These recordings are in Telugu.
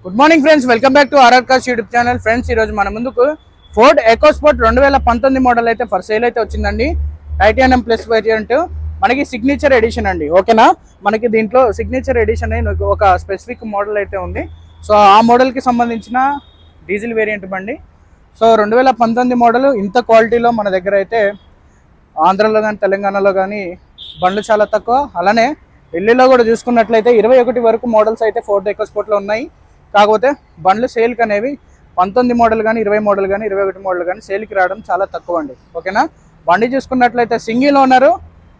Good morning friends welcome back to RR cars YouTube channel friends ఈ రోజు మన ముందుకు ఫోర్డ్ ఎకోస్పోర్ట్ రెండు వేల పంతొమ్మిది మోడల్ అయితే ఫర్ సేల్ అయితే వచ్చిందండి టైటానియం ప్లస్ వేరియంట్ మనకి సిగ్నేచర్ ఎడిషన్ అండి ఓకేనా మనకి దీంట్లో సిగ్నేచర్ ఎడిషన్ అని ఒక స్పెసిఫిక్ మోడల్ అయితే ఉంది సో ఆ మోడల్కి సంబంధించిన డీజిల్ వేరియంట్ బండి సో రెండు వేల పంతొమ్మిది మోడల్ ఇంత క్వాలిటీలో మన దగ్గర అయితే ఆంధ్రలో కానీ తెలంగాణలో కానీ బండ్లు చాలా తక్కువ అలానే ఢిల్లీలో కూడా చూసుకున్నట్లయితే ఇరవై ఒకటి వరకు మోడల్స్ అయితే ఫోర్డ్ ఎకోస్పోర్ట్లో ఉన్నాయి కాకపోతే బండ్లు సేల్కి అనేవి పంతొమ్మిది మోడల్ కానీ ఇరవై మోడల్ కానీ ఇరవై ఒకటి మోడల్ కానీ సేల్కి రావడం చాలా తక్కువ అండి ఓకేనా బండి చూసుకున్నట్లయితే సింగిల్ ఓనరు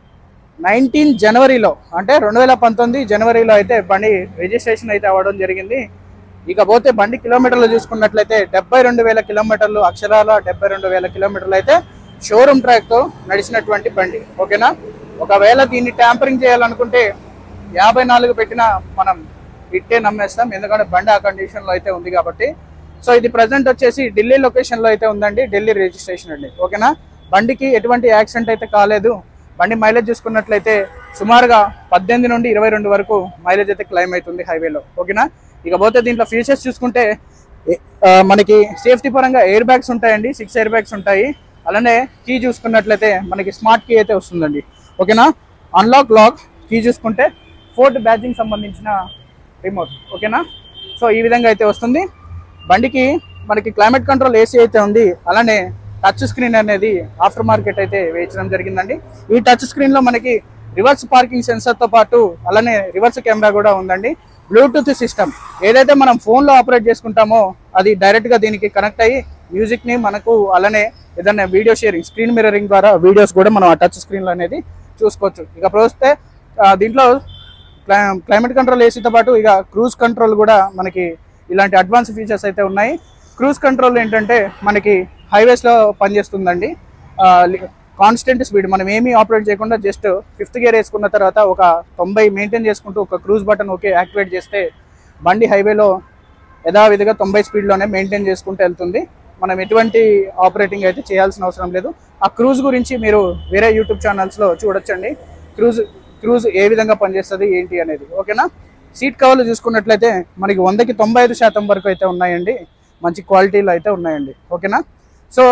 నైన్టీన్ జనవరిలో అంటే రెండు వేల పంతొమ్మిది జనవరిలో అయితే బండి రిజిస్ట్రేషన్ అయితే అవ్వడం జరిగింది ఇకపోతే బండి కిలోమీటర్లు చూసుకున్నట్లయితే డెబ్బై రెండు వేల కిలోమీటర్లు అక్షరాల డెబ్బై రెండు వేల కిలోమీటర్లు అయితే షోరూమ్ ట్రాక్తో నడిచినటువంటి బండి ఓకేనా ఒకవేళ దీన్ని ట్యాంపరింగ్ చేయాలనుకుంటే యాభై నాలుగు పెట్టినా మనం ఇట్టే నమ్మేస్తాం ఎందుకంటే బండి ఆ కండిషన్లో అయితే ఉంది కాబట్టి సో ఇది ప్రజెంట్ వచ్చేసి ఢిల్లీ లొకేషన్లో అయితే ఉందండి ఢిల్లీ రిజిస్ట్రేషన్ అండి ఓకేనా బండికి ఎటువంటి యాక్సిడెంట్ అయితే కాలేదు బండి మైలేజ్ చూసుకున్నట్లయితే సుమారుగా పద్దెనిమిది నుండి ఇరవై రెండు వరకు మైలేజ్ అయితే క్లైమ్ అవుతుంది హైవేలో ఓకేనా ఇకపోతే దీంట్లో ఫీచర్స్ చూసుకుంటే ఏ- ఆ, మనకి సేఫ్టీ పరంగా ఎయిర్ బ్యాగ్స్ ఉంటాయండి సిక్స్ ఎయిర్ బ్యాగ్స్ ఉంటాయి అలానే కీ చూసుకున్నట్లయితే మనకి స్మార్ట్ కీ అయితే వస్తుందండి ఓకేనా అన్లాక్ లాక్ కీ చూసుకుంటే ఫోర్ట్ బ్యాచింగ్ సంబంధించిన రిమోట్ ఓకేనా సో ఈ విధంగా అయితే వస్తుంది బండికి మనకి క్లైమేట్ కంట్రోల్ ఏసీ అయితే ఉంది అలానే టచ్ స్క్రీన్ అనేది ఆఫ్టర్ మార్కెట్ అయితే వేయించడం జరిగిందండి ఈ టచ్ స్క్రీన్ లో మనకి రివర్స్ పార్కింగ్ సెన్సర్ తో పాటు అలానే రివర్స్ కెమెరా కూడా ఉందండి బ్లూటూత్ సిస్టమ్ ఏదైతే మనం ఫోన్ లో ఆపరేట్ చేసుకుంటామో అది డైరెక్ట్ గా దీనికి కనెక్ట్ అయ్యి మ్యూజిక్ ని మనకు అలానే ఏదైనా వీడియో షేరింగ్ స్క్రీన్ మిరరింగ్ ద్వారా వీడియోస్ కూడా మనం ఆ టచ్ స్క్రీన్ లో అనేది చూసుకోవచ్చు ఇక ప్రస్తుతే ఆ, దీంట్లో క్లై- క్లైమేట్ కంట్రోల్ ఏసీతో పాటు ఇక క్రూజ్ కంట్రోల్ కూడా మనకి ఇలాంటి అడ్వాన్స్ ఫీచర్స్ అయితే ఉన్నాయి క్రూజ్ కంట్రోల్ ఏంటంటే మనకి హైవేస్లో పనిచేస్తుందండి కాన్స్టెంట్ స్పీడ్ మనం ఏమీ ఆపరేట్ చేయకుండా జస్ట్ ఫిఫ్త్ గేర్ వేసుకున్న తర్వాత ఒక తొంభై మెయింటైన్ చేసుకుంటూ ఒక క్రూజ్ బటన్ ఓకే యాక్టివేట్ చేస్తే బండి హైవేలో యథావిధిగా తొంభై స్పీడ్లోనే మెయింటైన్ చేసుకుంటూ వెళ్తుంది మనం ఎటువంటి ఆపరేటింగ్ అయితే చేయాల్సిన అవసరం లేదు ఆ క్రూజ్ గురించి మీరు వేరే యూట్యూబ్ ఛానల్స్లో చూడొచ్చండి క్రూజ్ క్రూజ్ ఏ విధంగా పనిచేస్తుంది ఏంటి అనేది ఓకేనా సీట్ కవర్లు చూసుకున్నట్లయితే మనకి వందకి తొంభై ఐదు శాతం వరకు అయితే ఉన్నాయండి మంచి క్వాలిటీలో అయితే ఉన్నాయండి ఓకేనా సో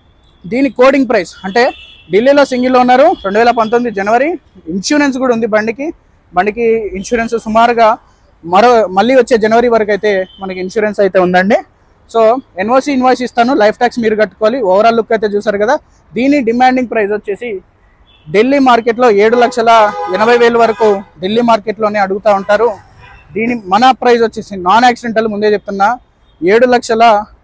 దీని కోడింగ్ ప్రైస్ అంటే ఢిల్లీలో సింగిల్ ఉన్నారు రెండు వేల పంతొమ్మిది జనవరి ఇన్సూరెన్స్ కూడా ఉంది బండికి బండికి ఇన్సూరెన్స్ సుమారుగా మరో మళ్ళీ వచ్చే జనవరి వరకు అయితే మనకి ఇన్సూరెన్స్ అయితే ఉందండి సో ఎన్ఓసి ఇన్వాయిస్ ఇస్తాను లైఫ్ ట్యాక్స్ మీరు కట్టుకోవాలి ఓవరాల్ లుక్ అయితే చూసారు కదా దీని డిమాండింగ్ ప్రైస్ వచ్చేసి ఢిల్లీ మార్కెట్లో ఏడు లక్షల ఎనభై వేలు వరకు ఢిల్లీ మార్కెట్లోనే అడుగుతూ ఉంటారు దీని మన ప్రైస్ వచ్చేసి నాన్ యాక్సిడెంటల్ ముందే చెప్తున్నా ఏడు లక్షల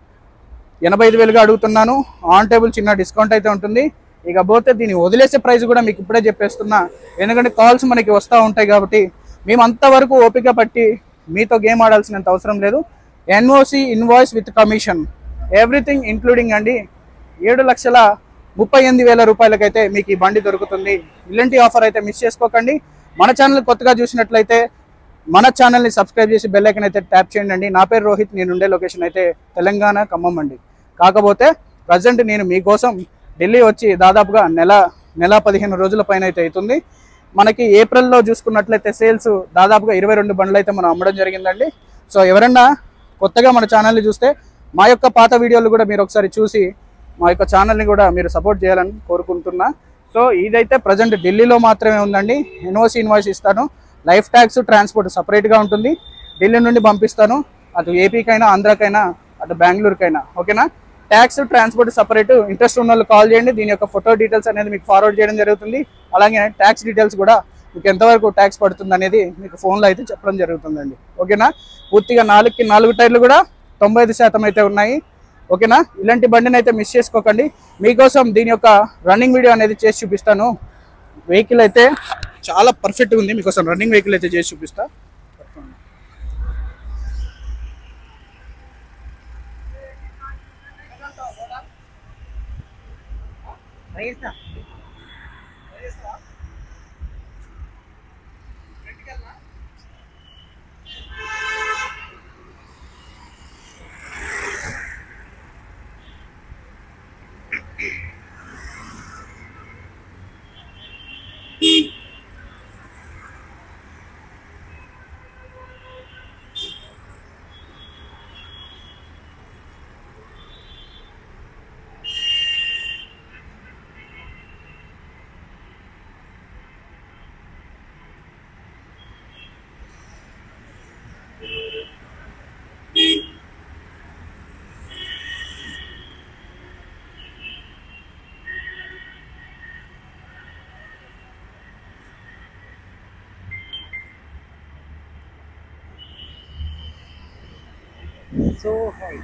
ఎనభై ఐదు వేలుగా అడుగుతున్నాను ఆన్ టేబుల్ చిన్న డిస్కౌంట్ అయితే ఉంటుంది ఇక పోతే దీన్ని వదిలేసే ప్రైస్ కూడా మీకు ఇప్పుడే చెప్పేస్తున్నా ఎందుకంటే కాల్స్ మనకి వస్తూ ఉంటాయి కాబట్టి మేము అంతవరకు ఓపిక పట్టి మీతో గేమ్ ఆడాల్సినంత అవసరం లేదు NOC invoice with commission everything including అండి ఏడు లక్షల ముప్పై ఎనిమిది వేల రూపాయలకైతే మీకు ఈ బండి దొరుకుతుంది ఇలాంటి ఆఫర్ అయితే మిస్ చేసుకోకండి మన ఛానల్ కొత్తగా చూసినట్లయితే మన ఛానల్ని సబ్స్క్రైబ్ చేసి బెల్ ఐకన్ అయితే ట్యాప్ చేయండి అండి నా పేరు రోహిత్ నేను ఉండే లొకేషన్ అయితే తెలంగాణ ఖమ్మం అండి కాకపోతే ప్రజెంట్ నేను మీకోసం ఢిల్లీ వచ్చి దాదాపుగా నెల నెల పదిహేను రోజుల పైన అయితే అవుతుంది మనకి ఏప్రిల్లో చూసుకున్నట్లయితే సేల్స్ దాదాపుగా ఇరవై రెండు బండ్లు అయితే మనం అమ్మడం జరిగిందండి సో ఎవరన్నా కొత్తగా మన ఛానల్ని చూస్తే మా యొక్క పాత వీడియోలు కూడా మీరు ఒకసారి చూసి మా యొక్క ఛానల్ని కూడా మీరు సపోర్ట్ చేయాలని కోరుకుంటున్నా సో ఇదైతే ప్రజెంట్ ఢిల్లీలో మాత్రమే ఉందండి ఎన్ఓసి ఇన్వాయిస్ ఇస్తాను లైఫ్ ట్యాక్స్ ట్రాన్స్పోర్ట్ సపరేట్గా ఉంటుంది ఢిల్లీ నుండి పంపిస్తాను అటు ఏపీకైనా ఆంధ్రాకైనా అటు బెంగళూరుకైనా ఓకేనా ట్యాక్స్ ట్రాన్స్పోర్ట్ సపరేట్ ఇంట్రెస్ట్ ఉన్న వాళ్ళు కాల్ చేయండి దీని యొక్క ఫోటో డీటెయిల్స్ అనేది మీకు ఫార్వర్డ్ చేయడం జరుగుతుంది అలాగే ట్యాక్స్ డీటెయిల్స్ కూడా మీకు ఎంతవరకు ట్యాక్స్ పడుతుంది అనేది మీకు ఫోన్లో అయితే చెప్పడం జరుగుతుందండి ఓకేనా పూర్తిగా నాలుగుకి నాలుగు టైర్లు కూడా తొంభై ఐదు శాతం అయితే ఉన్నాయి ఓకేనా ఇలాంటి బండిని అయితే మిస్ చేసుకోకండి మీకోసం దీని యొక్క రన్నింగ్ వీడియో అనేది చేసి చూపిస్తాను వెహికల్ అయితే చాలా పర్ఫెక్ట్గా ఉంది మీకోసం రన్నింగ్ వెహికల్ అయితే చేసి చూపిస్తా So high.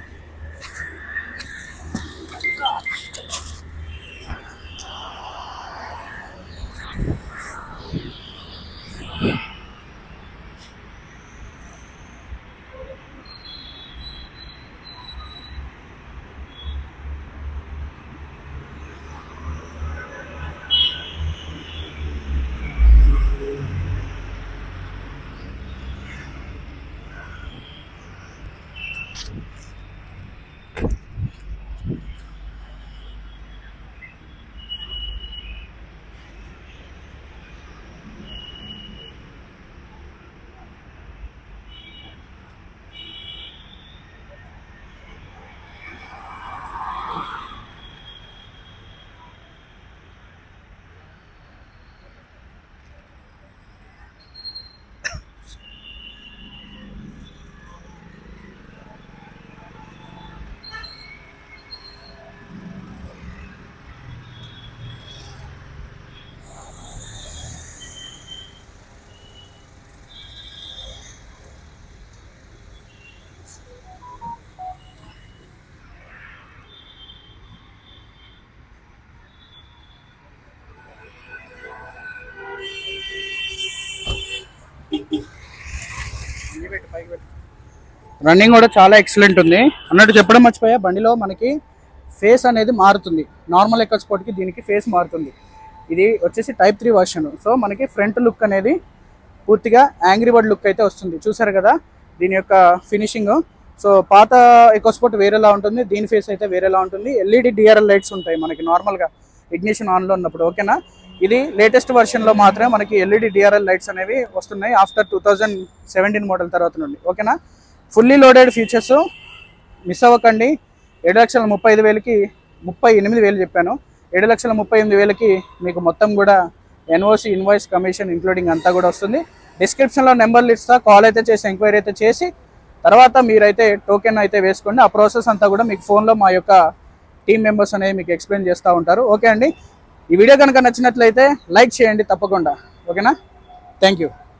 రన్నింగ్ కూడా చాలా ఎక్సలెంట్ ఉంది అన్నట్టు చెప్పడం మర్చిపోయా బండిలో మనకి ఫేస్ అనేది మారుతుంది నార్మల్ ఎక్క స్పోర్ట్కి దీనికి ఫేస్ మారుతుంది ఇది వచ్చేసి టైప్ త్రీ వర్షన్ సో మనకి ఫ్రంట్ లుక్ అనేది పూర్తిగా యాంగ్రీ బర్డ్ లుక్ అయితే వస్తుంది చూసారు కదా దీని యొక్క ఫినిషింగ్ సో పాత ఎకోస్పోర్ట్ వేరేలా ఉంటుంది దీని ఫేస్ అయితే వేరేలా ఉంటుంది ఎల్ఈడి డిఆర్ఎల్ లైట్స్ ఉంటాయి మనకి నార్మల్గా ఇగ్నిషన్ ఆన్లో ఉన్నప్పుడు ఓకేనా ఇది లేటెస్ట్ వర్షన్లో మాత్రమే మనకి ఎల్ఈడి డిఆర్ఎల్ లైట్స్ అనేవి వస్తున్నాయి after two thousand seventeen model తర్వాత నుండి ఓకేనా ఫుల్లీ లోడెడ్ ఫీచర్స్ మిస్ అవ్వకండి ఏడు లక్షల ముప్పై ఐదు వేలకి ముప్పై ఎనిమిది వేలు చెప్పాను ఏడు లక్షల ముప్పై ఎనిమిది వేలకి మీకు మొత్తం కూడా ఎన్ఓసి ఇన్వాయిస్ కమిషన్ ఇంక్లూడింగ్ అంతా కూడా వస్తుంది డిస్క్రిప్షన్లో నెంబర్లు ఇస్తా కాల్ అయితే చేసి ఎంక్వైరీ అయితే చేసి తర్వాత మీరైతే టోకెన్ అయితే వేసుకోండి ఆ ప్రాసెస్ అంతా కూడా మీకు ఫోన్లో మా యొక్క టీం మెంబర్స్ అనేది మీకు ఎక్స్ప్లెయిన్ చేస్తూ ఉంటారు ఓకే అండి ఈ వీడియో కనుక నచ్చినట్లయితే లైక్ చేయండి తప్పకుండా ఓకేనా థ్యాంక్ యూ